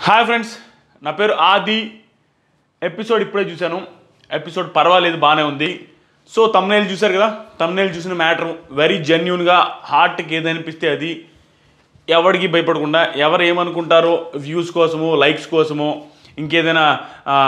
Hi friends నా పేరు ఆది ఎపిసోడ్ ఇప్పుడే చూశాను ఎపిసోడ్ పర్వాలేదు బాగానే ఉంది సో తమ్నేల్ చూశారు కదా తమ్నేల్ చూసిన మ్యాటర్ వెరీ జెన్యున్గా హార్ట్కి ఏదనిపిస్తే అది ఎవరికి భయపడకుండా ఎవరు ఏమనుకుంటారో వ్యూస్ కోసమో లైక్స్ కోసమో ఇంకేదైనా ఆ,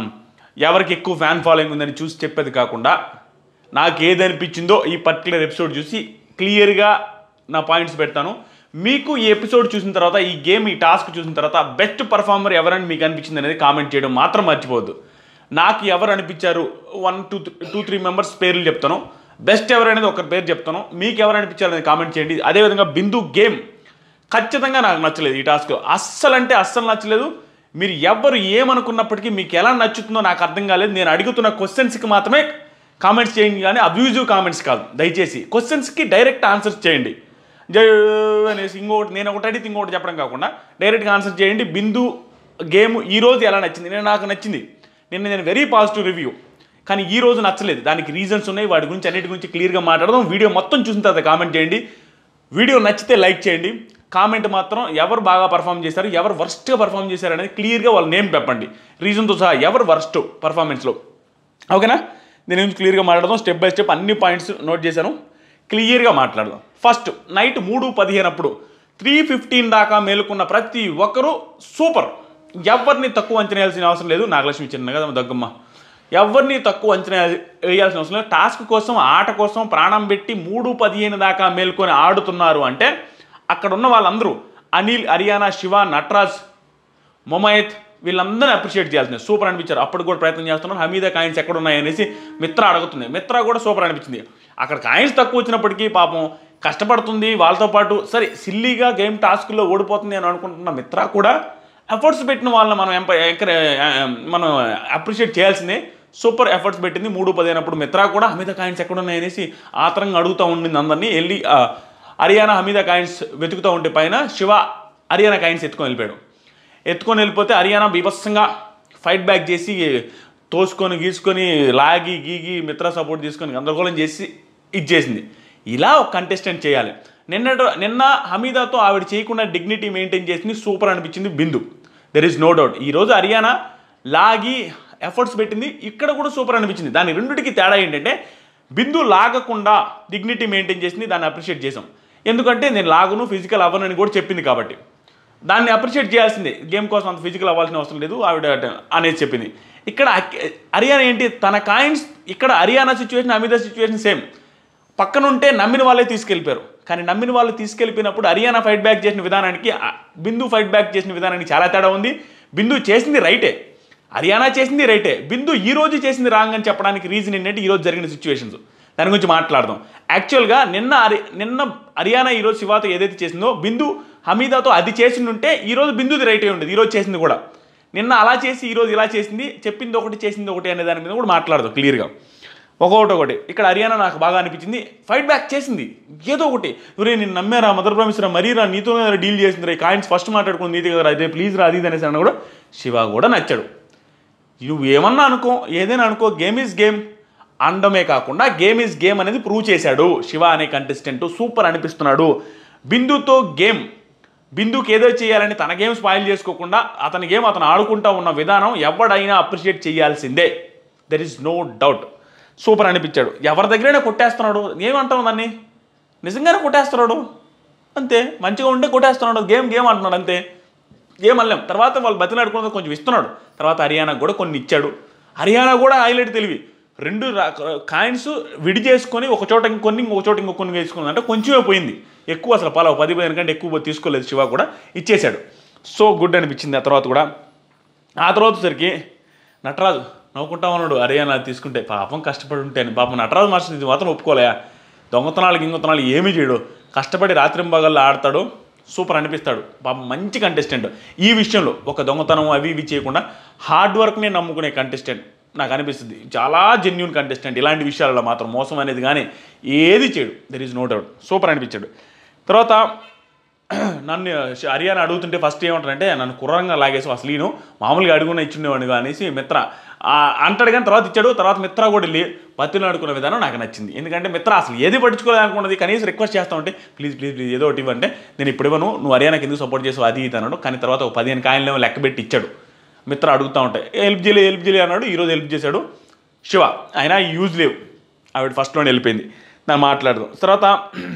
ఎవరికి ఎక్కువ ఫ్యాన్ ఫాలోయింగ్ ఉందని చూసి చెప్పేది కాకుండా నాకు ఏది అనిపించిందో ఈ పర్టికులర్ ఎపిసోడ్ చూసి క్లియర్గా నా పాయింట్స్ పెడతాను మీకు ఈ ఎపిసోడ్ చూసిన తర్వాత ఈ గేమ్ ఈ టాస్క్ చూసిన తర్వాత బెస్ట్ పర్ఫార్మర్ ఎవరని మీకు అనిపించింది అనేది కామెంట్ చేయడం మాత్రం మర్చిపోవద్దు నాకు ఎవరు అనిపించారు one two two three members పేర్లు చెప్తాను బెస్ట్ ఎవరనేది ఒక పేరు చెప్తాను మీకు ఎవరు అనిపించారు అనేది కామెంట్ చేయండి అదేవిధంగా బిందు గేమ్ ఖచ్చితంగా నాకు నచ్చలేదు ఈ టాస్క్ అస్సలు అంటే అస్సలు నచ్చలేదు మీరు ఎవ్వరు ఏమనుకున్నప్పటికీ మీకు ఎలా నచ్చుతుందో నాకు అర్థం కాలేదు నేను అడుగుతున్న క్వశ్చన్స్కి మాత్రమే కామెంట్స్ చేయండి కానీ అబ్యూజివ్ కామెంట్స్ కాదు దయచేసి క్వశ్చన్స్కి డైరెక్ట్ ఆన్సర్స్ చేయండి జై అనేసి ఇంకొకటి నేను ఒకటి అడిగితే ఇంకొకటి చెప్పడం కాకుండా డైరెక్ట్గా ఆన్సర్ చేయండి బిందు గేమ్ ఈ రోజు ఎలా నచ్చింది నేను నాకు నచ్చింది నిన్న నేను వెరీ పాజిటివ్ రివ్యూ కానీ ఈ రోజు నచ్చలేదు దానికి రీజన్స్ ఉన్నాయి వాటి గురించి అన్నిటి గురించి క్లియర్గా మాట్లాడదాం వీడియో మొత్తం చూసిన తర్వాత కామెంట్ చేయండి వీడియో నచ్చితే లైక్ చేయండి కామెంట్ మాత్రం ఎవరు బాగా పర్ఫామ్ చేశారు ఎవరు వర్స్ట్గా పర్ఫామ్ చేశారు అనేది క్లియర్గా వాళ్ళ నేమ్ చెప్పండి రీజన్తో సహా ఎవరు వర్స్ట్ పర్ఫార్మెన్స్లో ఓకేనా దీని గురించి క్లియర్గా మాట్లాడదాం స్టెప్ బై స్టెప్ అన్ని పాయింట్స్ నోట్ చేశాను క్లియర్గా మాట్లాడదాం ఫస్ట్ నైట్ మూడు పదిహేను అప్పుడు త్రీ ఫిఫ్టీన్ దాకా మేలుకున్న ప్రతి ఒక్కరూ సూపర్ ఎవరిని తక్కువ అంచనా వేయాల్సిన అవసరం లేదు నాగలక్ష్మి చిన్న కదా దగ్గమ్మ ఎవరిని తక్కువ అంచనా వేయాల్సిన అవసరం లేదు టాస్క్ కోసం ఆట కోసం ప్రాణం పెట్టి మూడు పదిహేను దాకా మేల్కొని ఆడుతున్నారు అంటే అక్కడ ఉన్న వాళ్ళందరూ అనిల్ హరియానా శివ నటరాజ్ మొమైత్ వీళ్ళందరినీ అప్రిషియేట్ చేయాల్సింది సూపర్ అనిపించారు అప్పుడు కూడా ప్రయత్నం చేస్తున్నారు హమీదా కాయిన్స్ ఎక్కడ ఉన్నాయి అనేసి మిత్ర అడుగుతుంది మిత్ర కూడా సూపర్ అనిపించింది అక్కడ కాయిన్స్ తక్కువ వచ్చినప్పటికీ పాపం కష్టపడుతుంది వాళ్ళతో పాటు సరే సిల్లీగా గేమ్ టాస్క్లో ఓడిపోతుంది అని అనుకుంటున్న మిత్ర కూడా ఎఫర్ట్స్ పెట్టిన వాళ్ళని మనం ఎంప ఎంకరే మనం అప్రిషియేట్ చేయాల్సిందే సూపర్ ఎఫర్ట్స్ పెట్టింది మూడు పదిహేనప్పుడు మిత్ర కూడా హమీదా కాయిన్స్ ఎక్కడ ఉన్నాయి అనేసి ఆతరంగా అడుగుతూ ఉండింది అందరినీ వెళ్ళి ఆ, హరియానా హమీదా కాయిన్స్ వెతుకుతూ ఉంటే పైన శివ హరియానా కాయిన్స్ ఎత్తుకొని వెళ్ళిపోయాడు ఎత్తుకొని వెళ్ళిపోతే హరియానా బీభత్సంగా ఫైట్ బ్యాక్ చేసి తోసుకొని గీసుకొని లాగి గీగి మిత్ర సపోర్ట్ తీసుకొని గందరగోళం చేసి ఇచ్చేసింది ఇలా ఒక కంటెస్టెంట్ చేయాలి నిన్న నిన్న హమీదాతో ఆవిడ చేయకుండా డిగ్నిటీ మెయింటైన్ చేసింది సూపర్ అనిపించింది Bindu there is no doubt ఈరోజు హరియానా లాగి ఎఫర్ట్స్ పెట్టింది ఇక్కడ కూడా సూపర్ అనిపించింది దాని రెండిటికి తేడా ఏంటంటే బిందు లాగకుండా డిగ్నిటీ మెయింటైన్ చేసింది దాన్ని అప్రిషియేట్ చేసాం ఎందుకంటే నేను లాగును ఫిజికల్ అవ్వనని కూడా చెప్పింది కాబట్టి దాన్ని అప్రిషియేట్ చేయాల్సిందే గేమ్ కోసం అంత ఫిజికల్ అవ్వాల్సిన అవసరం లేదు ఆవిడ అట- అనేది చెప్పింది ఇక్కడ అక్- హరియానా ఏంటి తన కాయిన్స్ ఇక్కడ Ariyana situation Hamida situation same పక్కన ఉంటే నమ్మిన వాళ్ళే తీసుకెళ్ళిపోయారు కానీ నమ్మిన వాళ్ళు తీసుకెళ్ళిపోయినప్పుడు హరియానా ఫైట్ బ్యాక్ చేసిన విధానానికి ఆ బిందు ఫైట్ బ్యాక్ చేసిన విధానానికి చాలా తేడా ఉంది బిందు చేసింది రైటే హరియానా చేసింది రైటే బిందు ఈ రోజు చేసింది రాంగ్ అని చెప్పడానికి రీజన్ ఏంటంటే ఈ రోజు జరిగిన సిచ్యువేషన్స్ దాని గురించి మాట్లాడదాం యాక్చువల్గా నిన్న హరి నిన్న హరియానా ఈరోజు శివాతో ఏదైతే చేసిందో బిందు హమీదాతో అది చేసిండుంటే ఈరోజు బిందుది రైటే ఉండేది ఈరోజు చేసింది కూడా నిన్న అలా చేసి ఈరోజు ఇలా చేసింది చెప్పింది ఒకటి చేసింది ఒకటి అనే దాని మీద కూడా మాట్లాడదాం క్లియర్గా ఒక్కొక్కటి ఒకటి ఇక్కడ హరియానా నాకు బాగా అనిపించింది ఫైట్ బ్యాక్ చేసింది ఏదో ఒకటి ఒరే నేను నమ్మారా మదర్ ప్రామిస్ రా మరీ రా నీతో డీల్ చేసింది రా కాయిన్స్ ఫస్ట్ మాట్లాడుకుంది నీతి కదా అదే ప్లీజ్ రా అది ఇది అనేసి అన్న కూడా శివ కూడా నచ్చాడు నువ్వు ఏమన్నా అనుకో ఏదైనా అనుకో గేమ్ ఈజ్ గేమ్ అండమే కాకుండా గేమ్ ఈజ్ గేమ్ అనేది ప్రూవ్ చేశాడు శివ అనే కంటెస్టెంట్ సూపర్ అనిపిస్తున్నాడు బిందుతో గేమ్ బిందుకి ఏదో చేయాలని తన గేమ్ స్పాయిల్ చేసుకోకుండా అతని గేమ్ అతను ఆడుకుంటా ఉన్న విధానం ఎవడైనా అప్రిషియేట్ చేయాల్సిందే there is no doubt super అనిపించాడు ఎవరి దగ్గరైనా కొట్టేస్తున్నాడు ఏమంటావు దాన్ని నిజంగానే కొట్టేస్తున్నాడు అంతే మంచిగా ఉంటే కొట్టేస్తున్నాడు గేమ్ గేమ్ అంటున్నాడు అంతే గేమ్ అనలేం తర్వాత వాళ్ళు బతిలాడుకున్నది కొంచెం ఇస్తున్నాడు తర్వాత హర్యానా కూడా కొన్ని ఇచ్చాడు హర్యానా కూడా హైలైట్ తెలివి రెండు కాయిన్స్ విడి చేసుకొని ఒక చోట ఇంకొన్ని ఇంకొక చోట ఇంకొక కొన్ని వేసుకున్నది అంటే కొంచెమే పోయింది ఎక్కువ అసలు పలావ్ పది పదిహేను కంటే ఎక్కువ తీసుకోలేదు శివ కూడా ఇచ్చేశాడు సో గుడ్ అనిపించింది ఆ తర్వాత కూడా ఆ తర్వాత సరికి నటరాజు నవ్వుకుంటా ఉన్నాడు హర్యానా తీసుకుంటే పాపం కష్టపడి ఉంటే అని పాపం నటరాజు మాస్టర్ ఇది మాత్రం ఒప్పుకోలే దొంగతనాలు గింగతనాలు ఏమీ చేయడు కష్టపడి రాత్రింబగల్లో ఆడతాడు సూపర్ అనిపిస్తాడు పాపం మంచి కంటెస్టెంట్ ఈ విషయంలో ఒక దొంగతనం అవి ఇవి చేయకుండా హార్డ్ వర్క్నే నమ్ముకునే కంటెస్టెంట్ నాకు అనిపిస్తుంది చాలా జెన్యున్ కంటెస్టెంట్ ఇలాంటి విషయాలలో మాత్రం మోసం అనేది కానీ ఏది చేయడు there is no doubt super అనిపించాడు తర్వాత నన్ను హర్యానా అడుగుతుంటే ఫస్ట్ ఏమంటారంటే నన్ను కుర్రంగా లాగేసి అసలు నేను మామూలుగా అడుగున ఇచ్చిండేవాడిని అనేసి మిత్ర ఆ, అంటాడు కానీ తర్వాత ఇచ్చాడు తర్వాత మిత్ర కూడా వెళ్ళి పత్తిలో ఆడుకున్న విధానం నాకు నచ్చింది ఎందుకంటే మిత్ర అసలు ఏది పట్టించుకోవాలనుకున్నది కనీసం రిక్వెస్ట్ చేస్తా ఉంటే ప్లీజ్ ప్లీజ్ ప్లీజ్ ఏదో ఒకటి ఇవ్వంటే నేను ఇప్పుడు ఇవ్వను నువ్వు హర్యానాకి ఎందుకు సపోర్ట్ చేసావు అది ఇది అన్నాడు కానీ తర్వాత ఒక పదిహేను కాయలు లెక్క పెట్టి ఇచ్చాడు మిత్ర అడుగుతూ ఉంటాయి హెల్ప్ చేయలే హెల్ప్ చేయలే అన్నాడు ఈరోజు హెల్ప్ చేశాడు శివ అయినా యూజ్ లేవు ఆవిడ ఫస్ట్లోనే వెళ్ళిపోయింది నా మాట్లాడదాం తర్వాత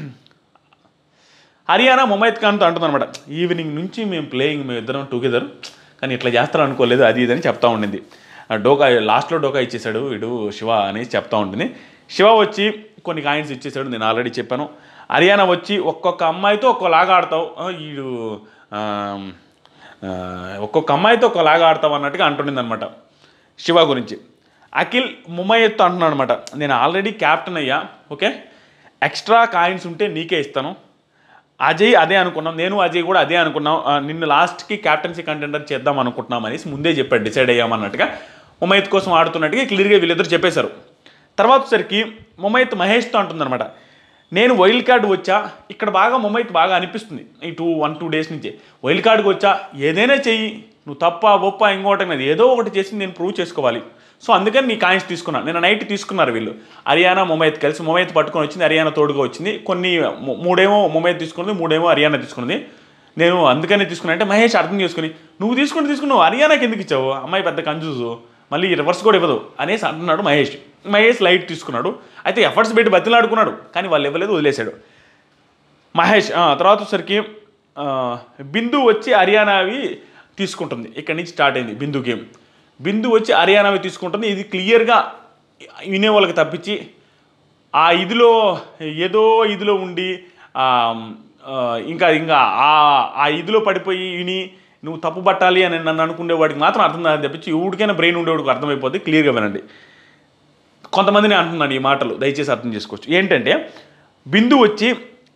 హర్యానా ముమైత్ ఖాన్తో అంటుందన్నమాట ఈవినింగ్ నుంచి మేము ప్లేయింగ్ మేము ఇద్దరం టుగెదర్ కానీ ఇట్లా చేస్తారు అనుకోలేదు అది ఇది అని చెప్తా ఉండింది ఆ డోకా లాస్ట్లో డోకా ఇచ్చేసాడు వీడు శివ అని చెప్తా ఉంటుంది శివ వచ్చి కొన్ని కాయిన్స్ ఇచ్చేసాడు నేను ఆల్రెడీ చెప్పాను హర్యానా వచ్చి ఒక్కొక్క అమ్మాయితో ఒక్కోలాగా ఆడతావు ఆ, వీడు ఆ, ఆ, ఒక్కొక్క అమ్మాయితో ఒక్కోలాగా ఆడతావు అన్నట్టుగా అంటుండింది అనమాట శివ గురించి అఖిల్ ముమైత్తో అంటున్నాడు అనమాట నేను ఆల్రెడీ క్యాప్టెన్ అయ్యా ఓకే ఎక్స్ట్రా కాయిన్స్ ఉంటే నీకే ఇస్తాను అజయ్ అదే అనుకున్నాం నేను అజయ్ కూడా అదే అనుకున్నాం ఆ, నిన్ను లాస్ట్కి క్యాప్టెన్సీ కంటెండర్ చేద్దాం అనుకుంటున్నాం అనేసి ముందే చెప్పాడు డిసైడ్ అయ్యామన్నట్టుగా ముమైత్ కోసం ఆడుతున్నట్టుగా క్లియర్గా వీళ్ళిద్దరు చెప్పేశారు తర్వాత సరికి ముమైత్ మహేష్తో అంటుందన్నమాట నేను వైల్డ్ కార్డ్ వచ్చా ఇక్కడ బాగా ముమైత్ బాగా అనిపిస్తుంది ఈ టూ వన్ టూ డేస్ నుంచి వైల్డ్ కార్డ్కి వచ్చా ఏదైనా చెయ్యి నువ్వు తప్ప ఒప్ప ఇంకోటి అనేది ఏదో ఒకటి చేసి నేను ప్రూవ్ చేసుకోవాలి సో అందుకని నీ కాయిన్స్ తీసుకున్నాను నేను నైట్ తీసుకున్నారు వీళ్ళు హర్యానా ముమైత్ కలిసి ముమైత్ పట్టుకొని వచ్చింది హర్యానా తోడుగా వచ్చింది కొన్ని ము- మూడేమో ముమైత్ తీసుకున్నది మూడేమో హర్యానా తీసుకున్నది నేను అందుకనే తీసుకున్నా అంటే మహేష్ అర్థం చేసుకుని నువ్వు తీసుకుని తీసుకున్నావు హర్యానాకి ఎందుకు ఇచ్చావు అమ్మాయి పెద్ద కంజూసు మళ్ళీ రివర్స్ కూడా ఇవ్వదు అనేసి అంటున్నాడు మహేష్ మహేష్ లైట్ తీసుకున్నాడు అయితే ఎఫర్ట్స్ పెట్టి బతిలాడుకున్నాడు కానీ వాళ్ళు ఇవ్వలేదు వదిలేశాడు మహేష్ ఆ, తర్వాత వచ్చరికి ఆ, బిందు వచ్చి హర్యానావి తీసుకుంటుంది ఇక్కడ నుంచి స్టార్ట్ అయింది బిందు గేమ్ బిందు వచ్చి హర్యానావి తీసుకుంటుంది ఇది క్లియర్గా వినే వాళ్ళకి తప్పించి ఆ ఇదిలో ఏదో ఇదిలో ఉండి ఆ, ఆ, ఇంకా ఇంకా ఆ ఆ ఇదిలో పడిపోయి విని నువ్వు తప్పు పట్టాలి అని నన్ను అనుకునేవాడికి మాత్రం అర్థం కాదని తప్పించి ఊడికైనా బ్రెయిన్ ఉండేవాడికి అర్థమైపోద్ది క్లియర్గా వినండి కొంతమందిని అంటున్నాను ఈ మాటలు దయచేసి అర్థం చేసుకోవచ్చు ఏంటంటే బిందు వచ్చి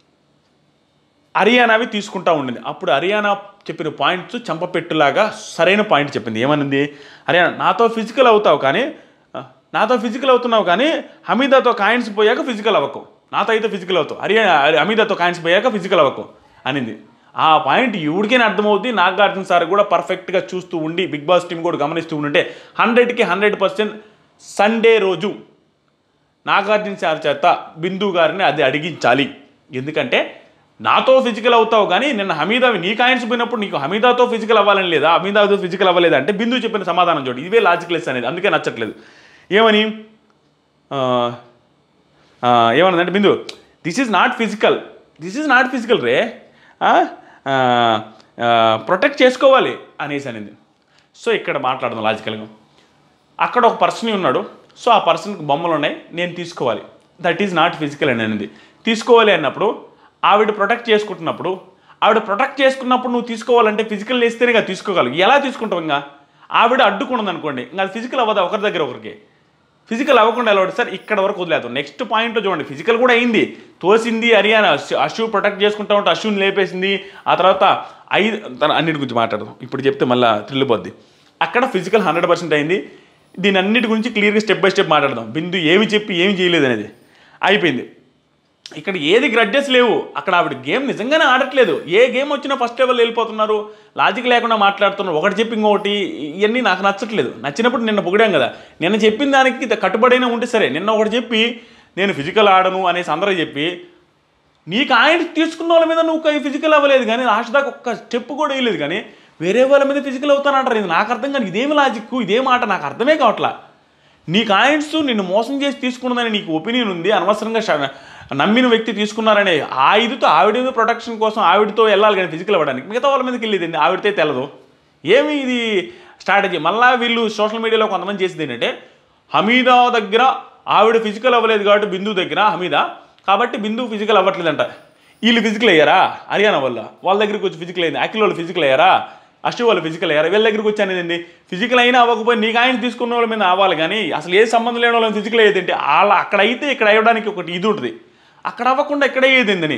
హర్యానావి తీసుకుంటా ఉండింది అప్పుడు హర్యానా చెప్పిన పాయింట్స్ చంపపెట్టులాగా సరైన పాయింట్ చెప్పింది ఏమనింది హర్యానా నాతో ఫిజికల్ అవుతావు కానీ ఆ, నాతో ఫిజికల్ అవుతున్నావు కానీ హమీదాతో కాయిన్స్ పోయాక ఫిజికల్ అవ్వకు నాతో అయితే ఫిజికల్ అవుతావు హర్యానా హమీదాతో కాయిన్స్ పోయాక ఫిజికల్ అవ్వకు అనింది ఆ పాయింట్ ఎవరికైనా అర్థమవుద్ది నాగార్జున సార్ కూడా పర్ఫెక్ట్గా చూస్తూ ఉండి బిగ్ బాస్ టీం కూడా గమనిస్తూ ఉంటే హండ్రెడ్కి హండ్రెడ్ పర్సెంట్ సండే రోజు నాగార్జున సార్ చేత బిందు గారిని అది అడిగించాలి ఎందుకంటే నాతో ఫిజికల్ అవుతావు కానీ నిన్న హమీదావి నీ కాయిన్స్ పోయినప్పుడు నీకు హమీదాతో ఫిజికల్ అవ్వాలని లేదా హమీదాతో ఫిజికల్ అవ్వలేదా అంటే బిందు చెప్పిన సమాధానం చూడు ఇవే లాజిక్లెస్ అనేది అందుకే నచ్చట్లేదు ఏమని ఆ, ఆ, ఏమన్నదంటే Bindu this is not physical this is not physical రే ప్రొటెక్ట్ చేసుకోవాలి అనేసి అనింది సో ఇక్కడ మాట్లాడదాం లాజికల్గా అక్కడ ఒక పర్సన్ ఉన్నాడు సో ఆ పర్సన్కి బొమ్మలు ఉన్నాయి నేను తీసుకోవాలి దట్ ఈజ్ నాట్ ఫిజికల్ అని అనేది తీసుకోవాలి అన్నప్పుడు ఆవిడ ప్రొటెక్ట్ చేసుకుంటున్నప్పుడు ఆవిడ ప్రొటెక్ట్ చేసుకున్నప్పుడు నువ్వు తీసుకోవాలంటే ఫిజికల్ వేస్తేనే కదా తీసుకోగలవు ఎలా తీసుకుంటావు ఇంకా ఆవిడ అడ్డుకున్నది అనుకోండి ఇంకా అది ఫిజికల్ అవ్వదు ఒకరి దగ్గర ఒకరికి ఫిజికల్ అవ్వకుండా ఎలా ఉంటుంది సార్ ఇక్కడ వరకు వదిలేద్దాం నెక్స్ట్ పాయింట్లో చూడండి ఫిజికల్ కూడా అయింది తోసింది హర్యానా అశు- అశు ప్రొటెక్ట్ చేసుకుంటా ఉంటే అశుని లేపేసింది ఆ తర్వాత ఐదు తన అన్నిటి గురించి మాట్లాడదాం ఇప్పుడు చెప్తే మళ్ళీ త్రిల్లిపోద్ది అక్కడ ఫిజికల్ హండ్రెడ్ పర్సెంట్ అయింది దీని అన్నిటి గురించి క్లియర్గా స్టెప్ బై స్టెప్ మాట్లాడదాం బిందు ఏమి చెప్పి ఏమి చేయలేదు అనేది అయిపోయింది ఇక్కడ ఏది గ్రడ్జెస్ లేవు అక్కడ ఆవిడ గేమ్ నిజంగానే ఆడట్లేదు ఏ గేమ్ వచ్చినా ఫస్ట్ లెవెల్ వెళ్ళిపోతున్నారు లాజిక్ లేకుండా మాట్లాడుతున్నారు ఒకటి చెప్పి ఇంకొకటి ఇవన్నీ నాకు నచ్చట్లేదు నచ్చినప్పుడు నిన్న పొగిడాం కదా నిన్న చెప్పిన దానికి కట్టుబడైనా ఉంటే సరే నిన్న ఒకటి చెప్పి నేను ఫిజికల్ ఆడను అనేసి అందరూ చెప్పి నీకు ఆయన తీసుకున్న వాళ్ళ మీద నువ్వు ఫిజికల్ అవ్వలేదు కానీ లాస్ట్ దాకా ఒక్క స్టెప్ కూడా వేయలేదు కానీ వేరే వాళ్ళ మీద ఫిజికల్ అవుతానంటారు ఇది నాకు అర్థం కానీ ఇదేమి లాజిక్ ఇదే మాట నాకు అర్థమే కావట్లా నీ కాయిన్స్ నిన్ను మోసం చేసి తీసుకున్నదని నీకు ఒపీనియన్ ఉంది అనవసరంగా ష- నమ్మిన వ్యక్తి తీసుకున్నారనే ఆ ఇదితో ఆవిడ మీద ప్రొటెక్షన్ కోసం ఆవిడతో వెళ్ళాలి కానీ ఫిజికల్ అవ్వడానికి మిగతా వాళ్ళ మీదకి వెళ్ళేది ఆవిడతే తెలదు ఏమి ఇది స్ట్రాటజీ మళ్ళా వీళ్ళు సోషల్ మీడియాలో కొంతమంది చేసేది ఏంటంటే హమీదా దగ్గర ఆవిడ ఫిజికల్ అవ్వలేదు కాబట్టి బిందు దగ్గర హమీదా కాబట్టి బిందు ఫిజికల్ అవ్వట్లేదంట వీళ్ళు ఫిజికల్ అయ్యారా హర్యానా వల్ల వాళ్ళ దగ్గరికి వచ్చి ఫిజికల్ అయింది అఖిల్ వాళ్ళు ఫిజికల్ అయ్యారా అష్టు వాళ్ళు ఫిజికల్ అయ్యారా వీళ్ళ దగ్గరికి వచ్చి అనేది ఫిజికల్ అయినా అవ్వకపోయి నీకు ఆయన తీసుకున్న వాళ్ళ మీద అవ్వాలి కానీ అసలు ఏ సంబంధం లేని వాళ్ళని ఫిజికల్ అయ్యేది ఏంటి వాళ్ళ అక్కడ అయితే ఇక్కడ అయ్యడానికి ఒకటి ఇది ఉంటుంది అక్కడ అవ్వకుండా ఇక్కడ అయ్యేది ఏందని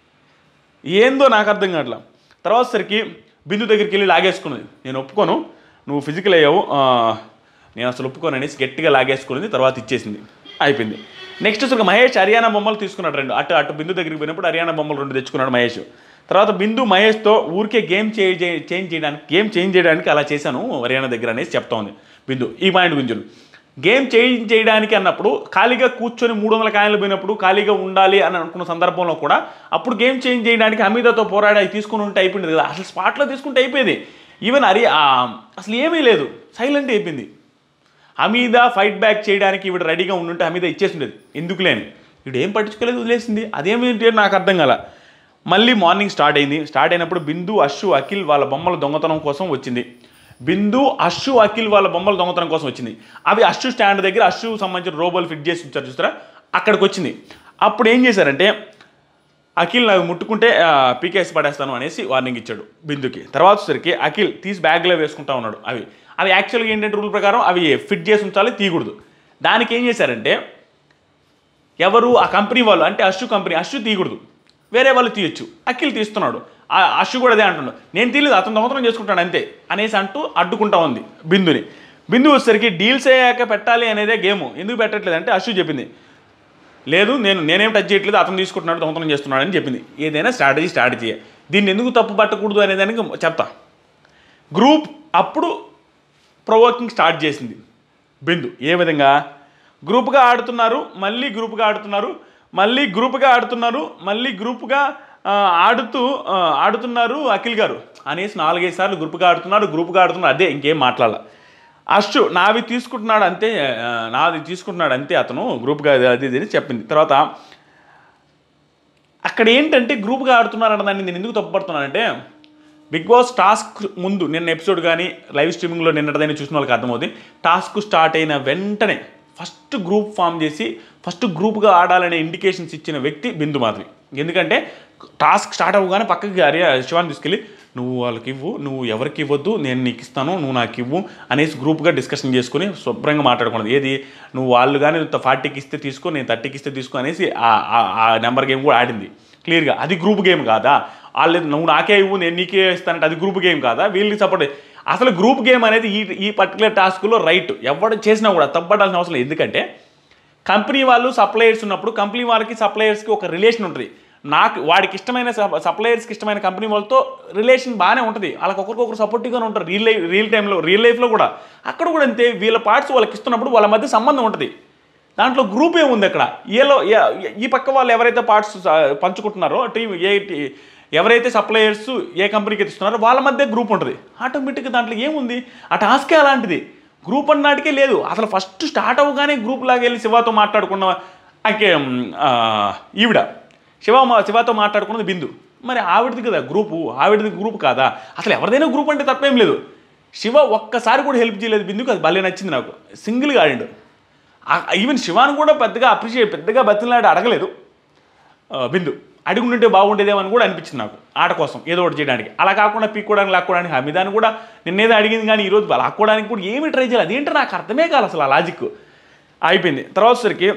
ఏందో నాకు అర్థం కావట్లా తర్వాత సరికి బిందు దగ్గరికి వెళ్ళి లాగేసుకున్నది నేను ఒప్పుకోను నువ్వు ఫిజికల్ అయ్యావు ఆ, నేను అసలు ఒప్పుకోను అనేసి గట్టిగా లాగేసుకున్నది తర్వాత ఇచ్చేసింది అయిపోయింది నెక్స్ట్ అసలు మహేష్ హర్యానా బొమ్మలు తీసుకున్నాడు రెండు అటు అటు బిందు దగ్గరికి పోయినప్పుడు హర్యానా బొమ్మలు రెండు తెచ్చుకున్నాడు మహేష్ తర్వాత బిందు మహేష్తో ఊరికే గేమ్ చేంజ్ చేంజ్ చేయడానికి గేమ్ చేంజ్ చేయడానికి అలా చేశాను హర్యానా దగ్గర అనేసి చెప్తా ఉంది బిందు ఈ పాయింట్ గురించి గేమ్ చేంజ్ చేయడానికి అన్నప్పుడు ఖాళీగా కూర్చొని మూడు వందల కాయలు పోయినప్పుడు ఖాళీగా ఉండాలి అని అనుకున్న సందర్భంలో కూడా అప్పుడు గేమ్ చేంజ్ చేయడానికి హమీదాతో పోరాడి అవి తీసుకుని ఉంటే అయిపోయింది కదా అసలు స్పాట్లో తీసుకుంటే అయిపోయేది ఈవెన్ అరి ఆ, అసలు ఏమీ లేదు సైలెంట్ అయిపోయింది హమీదా ఫైట్ బ్యాక్ చేయడానికి ఈవిడ రెడీగా ఉండుంటే హమీదా ఇచ్చేసిండేది ఎందుకు లేని ఈవిడ ఏం పట్టించుకోలేదు వదిలేసింది అదేమిటి అని నాకు అర్థం కాల మళ్ళీ మార్నింగ్ స్టార్ట్ అయింది స్టార్ట్ అయినప్పుడు బిందు అశ్షు అఖిల్ వాళ్ళ బొమ్మల దొంగతనం కోసం వచ్చింది బిందు అశ్షు అఖిల్ వాళ్ళ బొమ్మల దొంగతనం కోసం వచ్చింది అవి అశ్షు స్టాండ్ దగ్గర అశ్షు సంబంధించిన రోబోలు ఫిట్ చేసి ఉంచారు చూస్తారా అక్కడికి వచ్చింది అప్పుడు ఏం చేశారంటే అఖిల్ నాకు ముట్టుకుంటే ఆ, పీకేసి పడేస్తాను అనేసి వార్నింగ్ ఇచ్చాడు బిందుకి తర్వాత వచ్చేసరికి అఖిల్ తీసి బ్యాగ్లో వేసుకుంటా ఉన్నాడు అవి అవి యాక్చువల్గా ఏంటంటే రూల్ ప్రకారం అవి ఫిట్ చేసి ఉంచాలి తీయకూడదు దానికి ఏం చేశారంటే ఎవరు ఆ కంపెనీ వాళ్ళు అంటే అశ్షు కంపెనీ అశ్షు తీయకూడదు వేరే వాళ్ళు తీయొచ్చు అఖిల్ తీస్తున్నాడు ఆ అశ్షు కూడా అదే అంటున్నాడు నేను తీయలేదు అతను దొంగతనం చేసుకుంటాడు అంతే అనేసి అంటూ అడ్డుకుంటా ఉంది బిందుని బిందు వచ్చేసరికి డీల్స్ అయ్యాక పెట్టాలి అనేదే గేమ్ ఎందుకు పెట్టట్లేదు అంటే అశ్షు చెప్పింది లేదు నేను నేనేం టచ్ చేయట్లేదు అతను తీసుకుంటున్నాడు దొంగతనం చేస్తున్నాడు అని చెప్పింది ఏదైనా స్ట్రాటజీ స్ట్రాటజీ దీన్ని ఎందుకు తప్పు పట్టకూడదు అనే దానికి చెప్తా గ్రూప్ అప్పుడు ప్రొవోకింగ్ స్టార్ట్ చేసింది బిందు ఏ విధంగా గ్రూప్గా ఆడుతున్నారు మళ్ళీ గ్రూప్గా ఆడుతున్నారు మళ్ళీ గ్రూప్గా ఆడుతున్నారు మళ్ళీ గ్రూప్గా ఆ, ఆడుతూ ఆ, ఆడుతున్నారు అఖిల్ గారు అనేసి నాలుగైదు సార్లు గ్రూప్గా ఆడుతున్నారు గ్రూప్గా ఆడుతున్నారు అదే ఇంకేం మాట్లాడాల అశ్చు నావి తీసుకుంటున్నాడు అంతే ఆ, నాది తీసుకుంటున్నాడు అంతే అతను గ్రూప్గా అది అది ఇది అని చెప్పింది తర్వాత అక్కడ ఏంటంటే గ్రూప్గా ఆడుతున్నారన్న దాన్ని నేను ఎందుకు తప్పుపడుతున్నానంటే బిగ్ బాస్ టాస్క్ ముందు నిన్న ఎపిసోడ్ కానీ లైవ్ స్ట్రీమింగ్లో నిన్నటిదైనా చూసిన వాళ్ళకి అర్థమవుతుంది టాస్క్ స్టార్ట్ అయిన వెంటనే ఫస్ట్ గ్రూప్ ఫామ్ చేసి ఫస్ట్ గ్రూప్గా ఆడాలనే ఇండికేషన్స్ ఇచ్చిన వ్యక్తి బిందు మాధవి ఎందుకంటే టాస్క్ స్టార్ట్ అవ్వగానే పక్కకి అరే శివాన్ని తీసుకెళ్ళి నువ్వు వాళ్ళకి ఇవ్వు నువ్వు ఎవరికి ఇవ్వద్దు నేను నీకు ఇస్తాను నువ్వు నాకు ఇవ్వు అనేసి గ్రూప్గా డిస్కషన్ చేసుకుని శుభ్రంగా మాట్లాడుకున్నది ఏది నువ్వు వాళ్ళు కానీ ఫార్టీకి ఇస్తే తీసుకో నేను థర్టీకి ఇస్తే తీసుకో అనేసి ఆ- ఆ- ఆ నెంబర్ గేమ్ కూడా ఆడింది క్లియర్గా అది గ్రూప్ గేమ్ కాదా వాళ్ళు నువ్వు నాకే ఇవ్వు నేను నీకే ఇస్తానంటే అది గ్రూప్ గేమ్ కాదా వీళ్ళకి సపోర్ట్ అసలు గ్రూప్ గేమ్ అనేది ఈ ఈ పర్టికులర్ టాస్క్లో రైట్ ఎవడు చేసినా కూడా తప్పడాల్సిన అవసరం లేదు ఎందుకంటే కంపెనీ వాళ్ళు సప్లయర్స్ ఉన్నప్పుడు కంపెనీ వాళ్ళకి సప్లయర్స్కి ఒక రిలేషన్ ఉంటుంది నాకు వాడికి ఇష్టమైన సప్లయర్స్కి ఇష్టమైన కంపెనీ వాళ్ళతో రిలేషన్ బాగానే ఉంటుంది వాళ్ళకి ఒకరికొకరు సపోర్టివ్గానే ఉంటారు రియల్ లైఫ్ రియల్ టైంలో రియల్ లైఫ్లో కూడా అక్కడ కూడా అంతే వీళ్ళ పార్ట్స్ వాళ్ళకి ఇస్తున్నప్పుడు వాళ్ళ మధ్య సంబంధం ఉంటుంది దాంట్లో గ్రూప్ ఏముంది అక్కడ ఏలో ఏ- ఈ పక్క వాళ్ళు ఎవరైతే పార్ట్స్ పంచుకుంటున్నారో టీం ఏ టీ- ఎవరైతే సప్లయర్స్ ఏ కంపెనీకి ఇస్తున్నారో వాళ్ళ మధ్య గ్రూప్ ఉంటుంది ఆటోమేటిక్గా దాంట్లో ఏముంది ఆ టాస్కే అలాంటిది గ్రూప్ అన్నాటికే లేదు అసలు ఫస్ట్ స్టార్ట్ అవ్వగానే గ్రూప్ లాగా వెళ్ళి శివతో మాట్లాడుకున్న అంటే ఆ, ఈవిడ శివ మా- శివతో మాట్లాడుకున్నది బిందు మరి ఆవిడది కదా గ్రూపు ఆవిడది గ్రూప్ కాదా అసలు ఎవరిదైనా గ్రూప్ అంటే తప్పేం లేదు శివ ఒక్కసారి కూడా హెల్ప్ చేయలేదు బిందుకు అది భలే నచ్చింది నాకు సింగిల్గా ఆడిండు ఈవెన్ శివాన్ కూడా పెద్దగా అప్రిషియేట్ పెద్దగా బతిలాడి అడగలేదు ఆ, బిందు అడిగి ఉంటే బాగుండేదేమని కూడా అనిపించింది నాకు ఆట కోసం ఏదో ఒకటి చేయడానికి అలా కాకుండా పీక్కోవడానికి లాక్కోవడానికి హమీదాన్ని కూడా నిన్నేదో అడిగింది కానీ ఈరోజు లాక్కోవడానికి కూడా ఏమీ ట్రై చేయాలి అదేంటో నాకు అర్థమే కాదు అసలు ఆ లాజిక్ అయిపోయింది తర్వాత సరికి